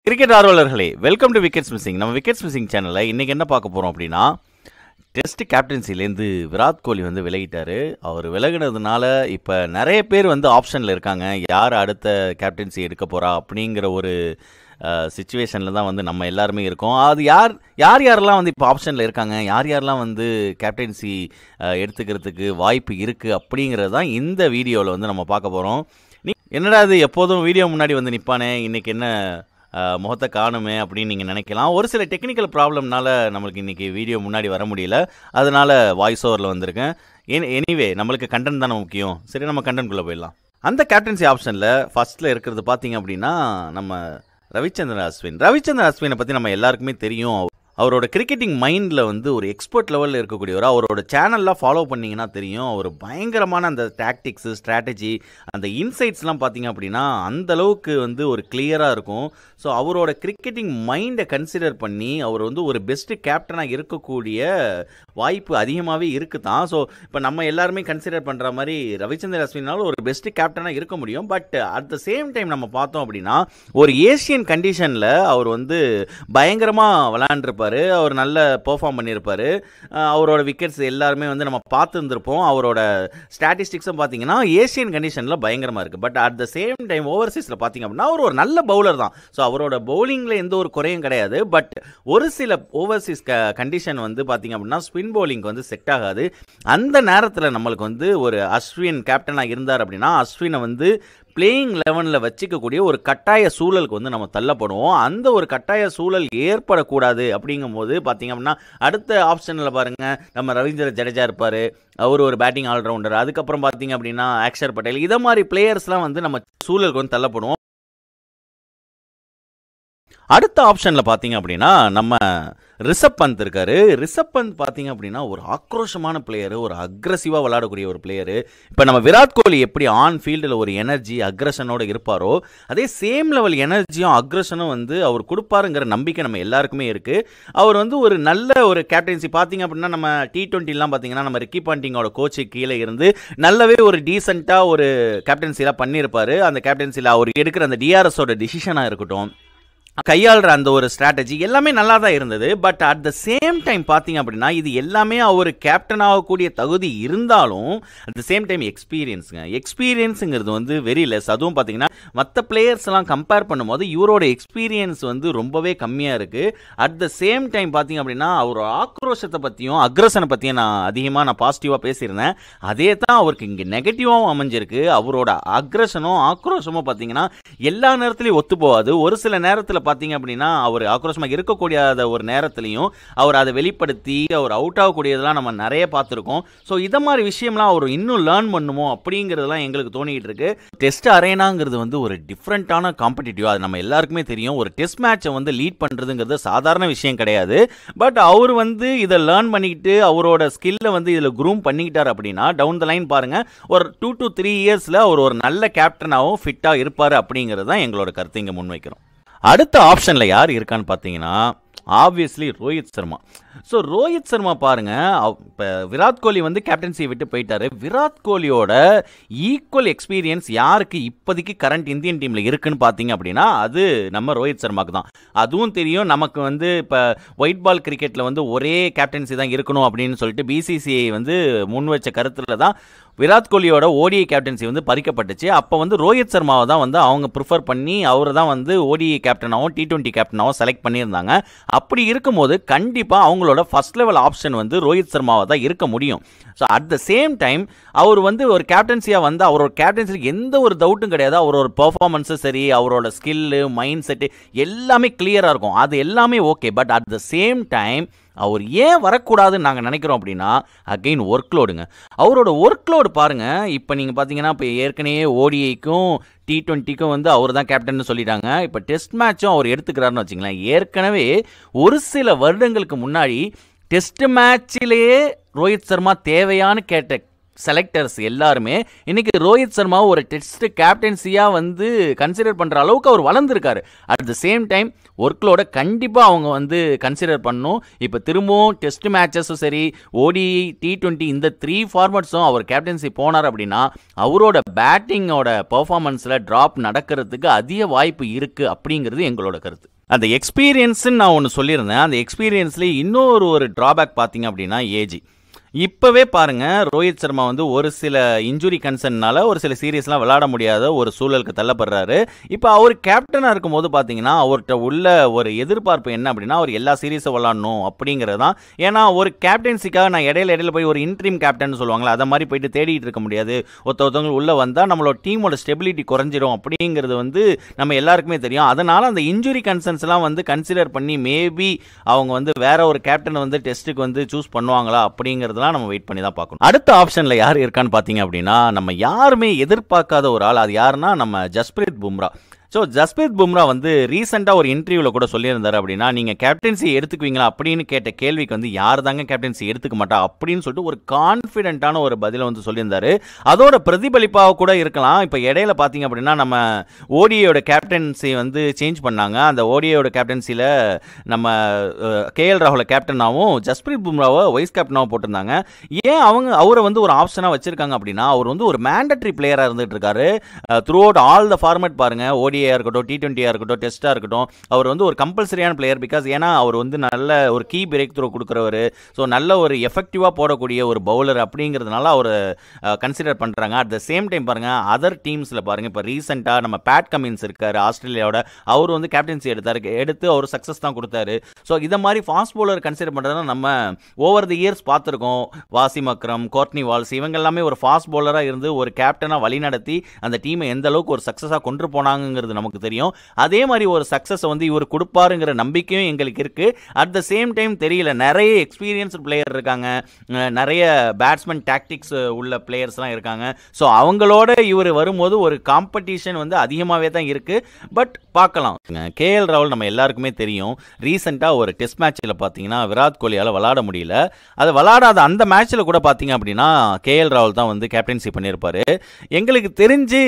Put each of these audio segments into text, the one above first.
cricket ஆர்வலர்களே welcome to wickets missing நம்ம wickets missing சேனலில் இன்றைக்கி என்ன பார்க்க போகிறோம் அப்படின்னா டெஸ்ட் கேப்டன்சிலேருந்து விராட் கோலி வந்து விலகிட்டார் அவர் விலகினதுனால இப்போ நிறைய பேர் வந்து ஆப்ஷனில் இருக்காங்க யார் அடுத்த கேப்டன்சி எடுக்க போகிறா அப்படிங்கிற ஒரு சுச்சுவேஷனில் தான் வந்து நம்ம எல்லாருமே இருக்கோம் அது யார் யார் யாரெல்லாம் வந்து இப்போ ஆப்ஷனில் இருக்காங்க யார் யாரெல்லாம் வந்து கேப்டன்சி எடுத்துக்கிறதுக்கு வாய்ப்பு இருக்குது அப்படிங்கிறது தான் இந்த வீடியோவில் வந்து நம்ம பார்க்க போகிறோம் நீ என்னடா இது எப்போதும் வீடியோ முன்னாடி வந்து நிற்பானே இன்றைக்கி என்ன அஹ், முகத்தை காணுமே அப்படின்னு நீங்கள் நினைக்கலாம் ஒரு சில டெக்னிக்கல் ப்ராப்ளம்னால நம்மளுக்கு இன்றைக்கி வீடியோ முன்னாடி வர முடியல அதனால் வாய்ஸ் ஓவரில் வந்திருக்கேன் என் எனிவே நம்மளுக்கு கண்டென்ட் தானே முக்கியம் சரி நம்ம கண்டென்ட்குள்ளே போயிடலாம் அந்த கேப்டன்சி ஆப்ஷனில் ஃபர்ஸ்ட்டில் இருக்கிறது பார்த்தீங்க அப்படின்னா நம்ம ரவிச்சந்திரன் அஸ்வின் ரவிச்சந்திரன் அஸ்வினை பற்றி நம்ம எல்லாருக்குமே தெரியும் அவரோட கிரிக்கெட்டிங் மைண்டில் வந்து ஒரு எக்ஸ்பர்ட் லெவலில் இருக்கக்கூடியவர் அவரோட சேனல்லாம் ஃபாலோ பண்ணிங்கன்னா தெரியும் அவர் பயங்கரமான அந்த டாக்டிக்ஸு ஸ்ட்ராட்டஜி அந்த இன்சைட்ஸ்லாம் பார்த்தீங்க அப்படின்னா அந்த அளவுக்கு வந்து ஒரு கிளியராக இருக்கும் ஸோ அவரோட கிரிக்கெட்டிங் மைண்டை கன்சிடர் பண்ணி அவர் வந்து ஒரு பெஸ்ட்டு கேப்டனாக இருக்கக்கூடிய வாய்ப்பு அதிகமாகவே இருக்குது தான் ஸோ இப்போ நம்ம எல்லாருமே கன்சிடர் பண்ணுற மாதிரி ரவிச்சந்திர அஸ்வினாலும் ஒரு பெஸ்ட்டு கேப்டனாக இருக்க முடியும் but at the same time நம்ம பார்த்தோம் அப்படின்னா ஒரு ஏஷியன் கண்டிஷனில் அவர் வந்து பயங்கரமாக விளையாண்டுருப்பார் அவர் நல்ல பெர்ஃபார்ம் பண்ணியிருப்பார் அஹ் அவரோட விக்கெட்ஸ் எல்லாருமே வந்து நம்ம பார்த்துருந்துருப்போம் அவரோட ஸ்டாட்டிஸ்டிக்ஸும் பார்த்தீங்கன்னா ஏஷியன் கண்டிஷனில் பயங்கரமாக இருக்குது but at the same time ஓவர்சீஸில் பார்த்தீங்க அப்படின்னா அவர் ஒரு நல்ல பவுலர் தான் ஸோ அவரோட பவுலிங்கில் எந்த ஒரு குறையும் கிடையாது பட் ஒரு சில ஓவர்சீஸ் க கண்டிஷன் வந்து பார்த்தீங்க அப்படின்னா ஸ்பின் பவுலிங்க்கு வந்து செட் ஆகாது அந்த நேரத்தில் நம்மளுக்கு வந்து ஒரு அஸ்வின் கேப்டனாக இருந்தார் அப்படின்னா அஸ்வினை வந்து பிளேயிங் லெவனில் வச்சுக்கக்கூடிய ஒரு கட்டாய சூழலுக்கு வந்து நம்ம தள்ளப்படுவோம் அந்த ஒரு கட்டாய சூழல் ஏற்படக்கூடாது அப்படிங்கும்போது பார்த்தீங்க அப்படின்னா அடுத்த ஆப்ஷனில் பாருங்கள் நம்ம ரவீந்திர ஜடேஜா இருப்பார் அவர் ஒரு பேட்டிங் ஆல்ரவுண்டர் அதுக்கப்புறம் பார்த்தீங்க அப்படின்னா அக்ஷர் பட்டேல் இதை மாதிரி பிளேயர்ஸ்லாம் வந்து நம்ம சூழலுக்கு வந்து தள்ளப்படுவோம் அடுத்த ஆப்ஷனில் பார்த்தீங்க அப்படின்னா நம்ம ரிஷப் பந்த் இருக்காரு ரிஷப் பந்த் பார்த்தீங்க அப்படின்னா ஒரு ஆக்ரோஷமான பிளேயர் ஒரு அக்ரஸிவாக விளையாடக்கூடிய ஒரு பிளேயர் இப்போ நம்ம விராட் கோலி எப்படி ஆன் ஃபீல்டில் ஒரு எனர்ஜி அக்ரஷனோட இருப்பாரோ அதே சேம் லெவல் எனர்ஜியும் அக்ரஷனும் வந்து அவர் கொடுப்பாருங்கிற நம்பிக்கை நம்ம எல்லாருக்குமே இருக்குது அவர் வந்து ஒரு நல்ல ஒரு கேப்டன்சி பார்த்தீங்க அப்படின்னா நம்ம டி டுவெண்ட்டிலாம் பார்த்தீங்கன்னா நம்ம ரிக்கி பாண்டிங்கோட கோச்சு கீழே இருந்து நல்லாவே ஒரு டீசெண்டாக ஒரு கேப்டன்சிலாம் பண்ணியிருப்பாரு அந்த கேப்டன்சியில் அவர் எடுக்கிற அந்த டிஆர்எஸோட டிசிஷனாக இருக்கட்டும் கையாளுற அந்த ஒரு ஸ்ட்ராட்டஜி எல்லாமே நல்லா தான் இருந்தது but at the same time பார்த்தீங்க அப்படின்னா இது எல்லாமே அவர் கேப்டன் ஆகக்கூடிய தகுதி இருந்தாலும் அட் த சேம் டைம் எக்ஸ்பீரியன்ஸுங்க எக்ஸ்பீரியன்ஸுங்கிறது வந்து வெரி லெஸ் அதுவும் பார்த்தீங்கன்னா மற்ற பிளேயர்ஸ் எல்லாம் கம்பேர் பண்ணும்போது இவரோட எக்ஸ்பீரியன்ஸ் வந்து ரொம்பவே கம்மியாக இருக்குது அட் த சேம் டைம் பார்த்தீங்க அப்படின்னா அவர் ஆக்ரோஷத்தை பற்றியும் அக்ரஷனை பற்றியும் நான் அதிகமாக நான் பாசிட்டிவாக பேசியிருந்தேன் அதே தான் அவருக்கு இங்கே நெகட்டிவாகவும் அமைஞ்சிருக்கு அவரோட அக்ரஷனும் ஆக்ரோஷமும் பார்த்தீங்கன்னா எல்லா நேரத்துலையும் ஒத்து போகாது ஒரு சில நேரத்தில் பார்த்தீங்க அப்படின்னா அவர் ஆக்ரோஷமாக இருக்கக்கூடிய ஒரு நேரத்துலையும் அவர் அதை வெளிப்படுத்தி அவர் அவுட் ஆகக்கூடியதெல்லாம் நம்ம நிறைய பார்த்துருக்கோம் ஸோ இதை மாதிரி விஷயம்லாம் அவர் இன்னும் லேர்ன் பண்ணுமோ அப்படிங்கிறதெல்லாம் எங்களுக்கு தோணிக்கிட்டு இருக்கு டெஸ்ட் அரேனாங்கிறது வந்து ஒரு டிஃப்ரெண்ட்டான காம்படிட்டிவ் அது நம்ம எல்லாருக்குமே தெரியும் ஒரு டெஸ்ட் மேட்சை வந்து லீட் பண்ணுறதுங்கிறது சாதாரண விஷயம் கிடையாது பட் அவர் வந்து இதை லேர்ன் பண்ணிக்கிட்டு அவரோட ஸ்கில்லை வந்து இதில் க்ரூம் பண்ணிக்கிட்டார் அப்படின்னா டவுன் த லைன் பாருங்கள் ஒரு டூ டு த்ரீ இயர்ஸில் அவர் ஒரு நல்ல கேப்டனாகவும் ஃபிட்டாக இருப்பார் அப்படிங்கிறது தான் எங்களோட கருத்து இங்கே முன்வைக்கிறோம் அடுத்த ஆப்ஷனில் யார் இருக்கான்னு பார்த்தீங்கன்னா ஆப்வியஸ்லி ரோஹித் சர்மா ஸோ ரோஹித் சர்மா பாருங்க இப்போ விராட் கோலி வந்து கேப்டன்சியை விட்டு போயிட்டாரு விராட் கோலியோட ஈக்குவல் எக்ஸ்பீரியன்ஸ் யாருக்கு இப்போதைக்கு கரண்ட் இந்தியன் டீமில் இருக்குன்னு பார்த்தீங்க அப்படின்னா அது நம்ம ரோஹித் சர்மாக்கு தான் அதுவும் தெரியும் நமக்கு வந்து இப்போ ஒயிட் பால் கிரிக்கெட்டில் வந்து ஒரே கேப்டன்சி தான் இருக்கணும் அப்படின்னு சொல்லிட்டு பிசிசிஐ வந்து முன் வச்ச கருத்தில் தான் விராட் கோலியோட ஓடிஐ கேப்டன்சி வந்து பறிக்கப்பட்டுச்சு அப்போ வந்து ரோஹித் சர்மாவை தான் வந்து அவங்க ப்ரிஃபர் பண்ணி அவர் தான் வந்து ஓடிஐ கேப்டனாகவும் டி டுவெண்ட்டி கேப்டனாகவும் செலக்ட் பண்ணியிருந்தாங்க அப்படி இருக்கும்போது கண்டிப்பாக அவங்களோட ஃபர்ஸ்ட் லெவல் ஆப்ஷன் வந்து ரோஹித் சர்மாவை தான் இருக்க முடியும் so at the same time அவர் வந்து ஒரு கேப்டன்சியாக வந்து அவரோட கேப்டன்சிக்கு எந்த ஒரு டவுட்டும் கிடையாது அவரோட பெர்ஃபார்மன்ஸும் சரி அவரோட ஸ்கில்லு மைண்ட் செட்டு எல்லாமே கிளியராக இருக்கும் அது எல்லாமே okay but at the same time அவர் ஏன் வரக்கூடாதுன்னு நாங்கள் நினைக்கிறோம் அப்படின்னா அகெயின் ஒர்க் லோடுங்க அவரோட ஒர்க் லோடு பாருங்கள் இப்போ நீங்கள் பார்த்தீங்கன்னா இப்போ ஏற்கனவே ஓடிஐக்கும் டி டுவெண்ட்டிக்கும் வந்து அவர் தான் கேப்டன் சொல்லிட்டாங்க இப்போ டெஸ்ட் மேட்சும் அவர் எடுத்துக்கிறாருன்னு வச்சுங்களேன் ஏற்கனவே ஒரு சில வருடங்களுக்கு முன்னாடி டெஸ்ட் மேட்சிலேயே ரோஹித் சர்மா தேவையான்னு கேட்ட செலக்டர்ஸ் எல்லாருமே இன்னைக்கு ரோஹித் சர்மா ஒரு டெஸ்ட் கேப்டன்சியாக வந்து கன்சிடர் பண்ணுற அளவுக்கு அவர் வளர்ந்துருக்காரு அட் த சேம் டைம் ஒர்க்லோட கண்டிப்பாக அவங்க வந்து கன்சிடர் பண்ணும் இப்போ திரும்பவும் டெஸ்ட் மேட்சஸும் சரி ஓடிஐ டி டுவெண்ட்டி இந்த த்ரீ ஃபார்மட்ஸும் அவர் கேப்டன்சி போனார் அப்படின்னா அவரோட பேட்டிங்கோட பர்ஃபார்மன்ஸில் ட்ராப் நடக்கிறதுக்கு அதிக வாய்ப்பு இருக்குது அப்படிங்கிறது எங்களோட கருத்து அந்த எக்ஸ்பீரியன்ஸ்ன்னு நான் ஒன்று சொல்லியிருந்தேன் அந்த எக்ஸ்பீரியன்ஸ்லேயே இன்னொரு ஒரு ட்ராபேக் பார்த்தீங்க அப்படின்னா ஏஜி இப்போவே பாருங்க ரோஹித் சர்மா வந்து ஒரு சில இன்ஜுரி கன்சர்ன்னால ஒரு சில சீரியஸ்லாம் விளையாட முடியாத ஒரு சூழலுக்கு தள்ளப்படுறாரு இப்போ அவர் கேப்டனாக இருக்கும்போது பார்த்தீங்கன்னா அவர்கிட்ட உள்ள ஒரு எதிர்பார்ப்பு என்ன அப்படின்னா அவர் எல்லா சீரீஸும் விளாடணும் அப்படிங்கிறது தான் ஏன்னா ஒரு கேப்டன்சிக்காக நான் இடையில இடையில போய் ஒரு இன்ட்ரீம் கேப்டன் சொல்லுவாங்களா அதை மாதிரி போயிட்டு தேடிட்டு இருக்க முடியாது ஒருத்த ஒருத்தவங்க உள்ளே வந்தால் நம்மளோட டீமோட ஸ்டெபிலிட்டி குறைஞ்சிரும் அப்படிங்கிறது வந்து நம்ம எல்லாருக்குமே தெரியும் அதனால் அந்த இன்ஜுரி கன்சர்ன்ஸ்லாம் வந்து கன்சிடர் பண்ணி மேபி அவங்க வந்து வேற ஒரு கேப்டன் வந்து டெஸ்ட்டுக்கு வந்து சூஸ் பண்ணுவாங்களா அப்படிங்கிறதுலாம் நம்ம வெயிட் பண்ணி தான் பார்க்கணும் அடுத்த ஆப்ஷனில் யார் இருக்கான்னு பார்த்தீங்க அப்படின்னா நம்ம யாருமே எதிர்பார்க்காத ஒரு ஆள் அது யாருன்னா நம்ம ஜஸ்பிரீத் பும்ரா ஸோ ஜஸ்பிரீத் பும்ரா வந்து ரீசெண்டாக ஒரு இன்டர்வியூவில் கூட சொல்லியிருந்தார் அப்படின்னா நீங்கள் கேப்டன்சி எடுத்துக்குவீங்களா அப்படின்னு கேட்ட கேள்விக்கு வந்து யார் தாங்க கேப்டன்சி எடுத்துக்க மாட்டா அப்படின்னு சொல்லிட்டு ஒரு கான்ஃபிடென்ட்டான ஒரு பதிலை வந்து சொல்லியிருந்தாரு அதோட பிரதிபலிப்பாக கூட இருக்கலாம் இப்போ இடையில பார்த்தீங்க அப்படின்னா நம்ம ஓடியோட கேப்டன்சி வந்து சேஞ்ச் பண்ணாங்க அந்த ஓடியோட கேப்டன்சியில் நம்ம கேஎல் ராகுல கேப்டனாகவும் ஜஸ்பிரீத் பும்ராவை வைஸ் கேப்டனாகவும் போட்டிருந்தாங்க ஏன் அவங்க அவரை வந்து ஒரு ஆப்ஷனாக வச்சிருக்காங்க அப்படின்னா அவர் வந்து ஒரு மேண்டட்ரி பிளேயராக இருந்துட்டு இருக்காரு throughout all the format பாருங்க ஓடிஐ இருக்கட்டும் டி டுவெண்ட்டியாக இருக்கட்டும் டெஸ்ட்டாக இருக்கட்டும் அவர் வந்து ஒரு கம்பல்சரியான பிளேயர் பிகாஸ் ஏன்னா அவர் வந்து நல்ல ஒரு கீ பிரேக் த்ரோ கொடுக்குறவர் ஸோ நல்ல ஒரு எஃபெக்டிவாக போடக்கூடிய ஒரு பவுலர் அப்படிங்கிறதுனால அவர் கன்சிடர் பண்ணுறாங்க அட் த சேம் டைம் பாருங்கள் அதர் டீம்ஸில் பாருங்கள் இப்போ ரீசெண்டாக நம்ம பேட் கமின்ஸ் இருக்கார் ஆஸ்திரேலியாவோட அவர் வந்து கேப்டன்சி எடுத்தார் எடுத்து அவர் சக்ஸஸ் தான் கொடுத்தாரு ஸோ இதை மாதிரி ஃபாஸ்ட் பவுலர் கன்சிடர் பண்ணுறதுனா நம்ம ஓவர் தி இயர்ஸ் பார்த்துருக்கோம் வாசிம் அக்ரம் கோர்ட்னி வால்ஸ் இவங்க எல்லாமே ஒரு ஃபாஸ்ட் பவுலராக இருந்து ஒரு கேப்டனாக வழிநடத்தி அந்த டீமை எந்த அளவுக்கு ஒரு சக்ஸஸாக கொண்டு போனாங்கிறது நமக்கு தெரியும் அதே மாதிரி ஒரு சக்ஸஸை வந்து இவர் கொடுப்பாருங்கிற நம்பிக்கையும் எங்களுக்கு இருக்குது அட் த சேம் டைம் தெரியல நிறைய எக்ஸ்பீரியன்ஸ்டு பிளேயர் இருக்காங்க அஹ் நிறைய பேட்ஸ்மேன் டாக்டிக்ஸ் உள்ள பிளேயர்ஸ்லாம் இருக்காங்க ஸோ அவங்களோட இவர் வரும்போது ஒரு காம்படிஷன் வந்து அதிகமாகவே தான் இருக்குது பட் பார்க்கலாம் கேஎல் ராகுல் நம்ம எல்லாருக்குமே தெரியும் ரீசெண்டாக ஒரு டெஸ்ட் மேட்ச்சில் பார்த்தீங்கன்னா விராட் கோலியால் விளாட முடியல அது விளாடாத அந்த மேட்ச்சில் கூட பார்த்தீங்க அப்படின்னா கேஎல் ராகுல் தான் வந்து கேப்டன்சி பண்ணியிருப்பாரு எங்களுக்கு தெரிஞ்சு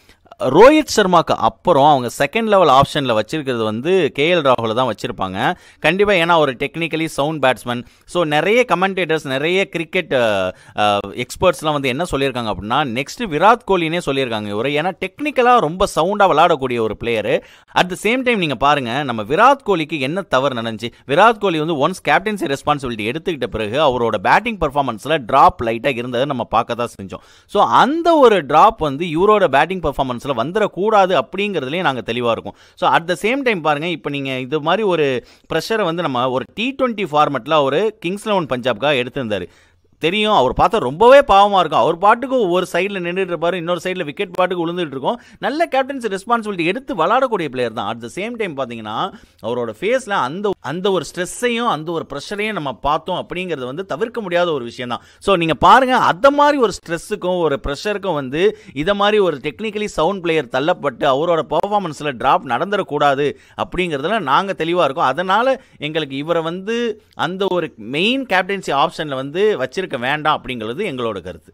ரோஹித் சர்மாக்கு அப்புறம் அவங்க செகண்ட் லெவல் ஆப்ஷனில் வச்சிருக்கிறது வந்து கேஎல் ராகுல தான் வச்சுருப்பாங்க கண்டிப்பாக ஏன்னா ஒரு டெக்னிக்கலி சவுண்ட் பேட்ஸ்மேன் ஸோ நிறைய கமெண்டேட்டர்ஸ் நிறைய கிரிக்கெட் எக்ஸ்பர்ட்ஸ்லாம் வந்து என்ன சொல்லியிருக்காங்க அப்படின்னா நெக்ஸ்ட் விராட் கோலினே சொல்லியிருக்காங்க இவர் ஏன்னா டெக்னிக்கலாக ரொம்ப சவுண்டாக விளாடக்கூடிய ஒரு player at the same time நீங்கள் பாருங்கள் நம்ம விராட் கோலிக்கு என்ன தவறு நடந்துச்சு விராட் கோலி வந்து ஒன்ஸ் கேப்டன்சி ரெஸ்பான்சிபிலிட்டி எடுத்துக்கிட்ட பிறகு அவரோட பேட்டிங் பர்ஃபார்மன்ஸில் ட்ராப் லைட்டாக இருந்ததை நம்ம பார்க்க தான் செஞ்சோம் ஸோ அந்த ஒரு ட்ராப் வந்து இவரோட பேட்டிங் பர்ஃபார்மன்ஸில் வந்துடக்கூடாது அப்படிங்கிறதுலேயும் நாங்கள் தெளிவாக இருக்கும் so at the same time பாருங்கள் இப்போ நீங்கள் இது மாதிரி ஒரு ப்ரெஷரை வந்து நம்ம ஒரு டி டுவெண்ட்டி ஃபார்மெட்டில் ஒரு கிங்ஸ் லெவன் பஞ்சாப்காக எடுத்திருந்தார் தெரியும் அவர் பார்த்தா ரொம்பவே பாவமாக இருக்கும் அவர் பாட்டுக்கு ஒரு சைடில் நின்றுட்டு இருப்பாரு இன்னொரு சைடில் விக்கெட் பாட்டுக்கு விழுந்துட்டு இருக்கும் நல்ல கேப்டன்சி ரெஸ்பான்சிபிலிட்டி எடுத்து விளாடக்கூடிய பிளேயர் தான் அட் த சேம் டைம் பார்த்தீங்கன்னா அவரோட ஃபேஸில் அந்த அந்த ஒரு ஸ்ட்ரெஸ்ஸையும் அந்த ஒரு ப்ரெஷரையும் நம்ம பார்த்தோம் அப்படிங்கிறது வந்து தவிர்க்க முடியாத ஒரு விஷயம் தான் ஸோ நீங்கள் பாருங்கள் அந்த மாதிரி ஒரு ஸ்ட்ரெஸ்ஸுக்கும் ஒரு ப்ரெஷருக்கும் வந்து இதை மாதிரி ஒரு டெக்னிக்கலி சவுண்ட் பிளேயர் தள்ளப்பட்டு அவரோட பர்ஃபார்மன்ஸில் ட்ராப் நடந்துடக்கூடாது அப்படிங்கிறதுல நாங்கள் தெளிவாக இருக்கோம் அதனால் எங்களுக்கு இவரை வந்து அந்த ஒரு மெயின் கேப்டன்சி ஆப்ஷனில் வந்து வச்சிருக்க வேண்டாம் அப்படிங்கிறது எங்களோட கருத்து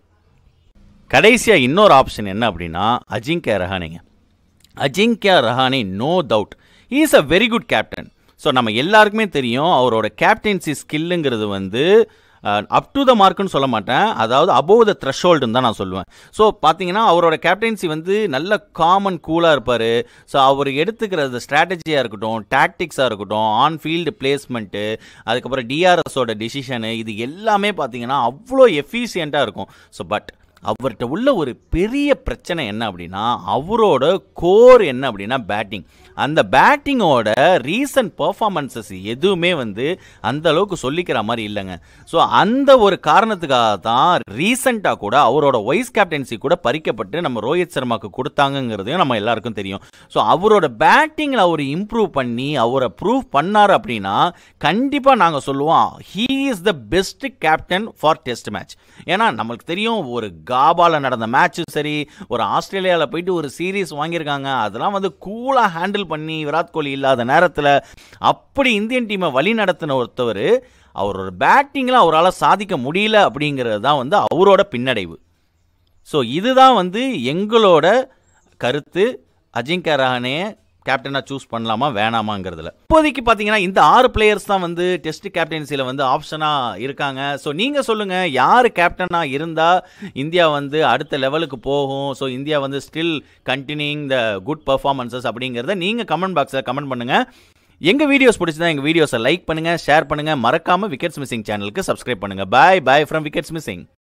கடைசியாக இன்னொரு ஆப்ஷன் என்ன அப்படின்னா அஜிங்கியா ரஹானேங்க Ajinkya Rahane no doubt is a very good captain so நம்ம எல்லாருக்குமே தெரியும் அவரோட கேப்டன்சி ஸ்கில்லுங்கிறது வந்து அப் டு த மார்க்குன்னு சொல்ல மாட்டேன் அதாவது அபோவ் த த்ரெஷோல்டுன்னு தான் நான் சொல்லுவேன் ஸோ பார்த்தீங்கன்னா அவரோட கேப்டன்சி வந்து நல்ல காமன் கூலாக இருப்பார் ஸோ அவர் எடுத்துக்கிற ஸ்ட்ராட்டஜியாக இருக்கட்டும் டாக்டிக்ஸாக இருக்கட்டும் ஆன் ஃபீல்டு பிளேஸ்மெண்ட்டு அதுக்கப்புறம் டிஆர்எஸோட டிசிஷனு இது எல்லாமே பார்த்தீங்கன்னா அவ்வளோ எஃபிஷியண்ட்டாக இருக்கும் ஸோ பட் அவர்கிட்ட உள்ள ஒரு பெரிய பிரச்சனை என்ன அப்படின்னா அவரோட கோர் என்ன அப்படின்னா பேட்டிங் அந்த பேட்டிங்கோட ரீசன்ட் பர்ஃபார்மன்சஸ் எதுவுமே வந்து அந்த அளவுக்கு சொல்லிக்கிற மாதிரி இல்லைங்க ஸோ அந்த ஒரு காரணத்துக்காக தான் ரீசெண்டாக கூட அவரோட வைஸ் கேப்டன்சி கூட பறிக்கப்பட்டு நம்ம ரோஹித் சர்மாக்கு கொடுத்தாங்கங்கிறதையும் நம்ம எல்லாருக்கும் தெரியும் ஸோ அவரோட பேட்டிங்கில் அவர் இம்ப்ரூவ் பண்ணி அவரை ப்ரூவ் பண்ணார் அப்படின்னா கண்டிப்பாக நாங்கள் சொல்லுவோம் he is the best captain for test match ஏன்னா நம்மளுக்கு தெரியும் ஒரு காபால நடந்த மேட்சும் சரி ஒரு ஆஸ்திரேலியாவில் போயிட்டு ஒரு சீரீஸ் வாங்கியிருக்காங்க அதெல்லாம் வந்து கூலாக ஹேண்டில் பண்ணி விராட் கோலி இல்லாத நேரத்தில் அப்படி இந்தியன் டீமை வழி நடத்தின ஒருத்தவர் அவரோட பேட்டிங்கில் அவரால் சாதிக்க முடியல அப்படிங்கிறது தான் வந்து அவரோட பின்னடைவு ஸோ இதுதான் வந்து எங்களோட கருத்து அஜிங்கா ரஹானேயை கேப்டனாக சூஸ் பண்ணலாமா வேணாமாங்கிறதுல இப்போதைக்கு பார்த்தீங்கன்னா இந்த ஆறு பிளேயர்ஸ் தான் வந்து டெஸ்ட் கேப்டன்சியில் வந்து ஆப்ஷனாக இருக்காங்க ஸோ நீங்கள் சொல்லுங்கள் யார் கேப்டனாக இருந்தால் இந்தியா வந்து அடுத்த லெவலுக்கு போகும் ஸோ இந்தியா வந்து still continuing the good performances அப்படிங்கிறத நீங்கள் கமெண்ட் பாக்ஸில் கமெண்ட் பண்ணுங்கள் எங்கள் வீடியோஸ் பிடிச்சதா எங்கள் வீடியோஸை லைக் பண்ணுங்கள் ஷேர் பண்ணுங்கள் மறக்காமல் விக்கெட்ஸ் மிஸ்ஸிங் சேனலுக்கு சப்ஸ்கிரைப் பண்ணுங்கள் bye bye from wickets missing